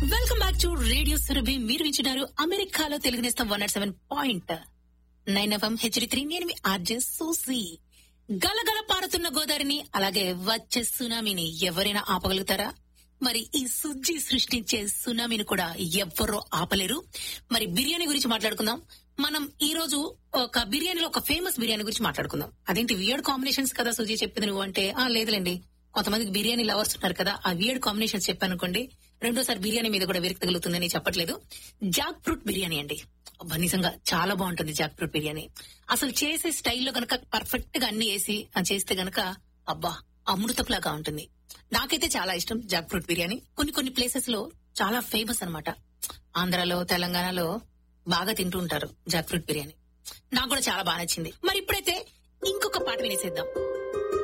welcome back to radio Surabhi మీరు వింటున్నారు అమెరికాలో తెలుగు నేస్తం one naught seven point nine FM HD three నేను మీ ఆర్జే సూసి గలగల పారుతున్న గోదావరిని అలాగే వచ్చే సునామీని ఎవరైనా ఆపగలుగుతారా మరి ఈ సుజ్జి సృష్టించే సునామీని కూడా ఎవ్వరూ ఆపలేరు మరి బిర్యానీ గురించి మాట్లాడుకుందాం మనం ఈ రోజు ఒక బిర్యానీలో ఒక ఫేమస్ బిర్యానీ గురించి మాట్లాడుకుందాం అదేంటి వియర్డ్ కాంబినేషన్స్ కదా సుజీ చెప్పింది నువ్వు అంటే ఆ లేదులేండి కొంతమందికి బిర్యానీ లవర్స్ ఉన్నారు కదా ఆ వియర్డ్ కాంబినేషన్స్ చెప్పానుకోండి రెండోసారి బిర్యానీ మీద కూడా విరక్తి కలుగుతుందని చెప్పట్లేదు జాక్ ఫ్రూట్ బిర్యానీ అండి అబ్బా, నిజంగా చాలా బాగుంటుంది జాక్ ఫ్రూట్ బిర్యానీ అసలు చేసే స్టైల్లో గనక పర్ఫెక్ట్ గా అన్ని వేసి ఆ చేస్తే గనక అబ్బా అమృతపులాగా ఉంటుంది నాకైతే చాలా ఇష్టం జాక్ ఫ్రూట్ బిర్యానీ కొన్ని కొన్ని ప్లేసెస్ లో చాలా ఫేమస్ అన్నమాట ఆంధ్రాలో తెలంగాణలో బాగా తింటూ ఉంటారు జాక్ ఫ్రూట్ బిర్యానీ నాకు కూడా చాలా బాగా నచ్చింది మరి ఇప్పుడైతే ఇంకొక పాట వినేసేద్దాం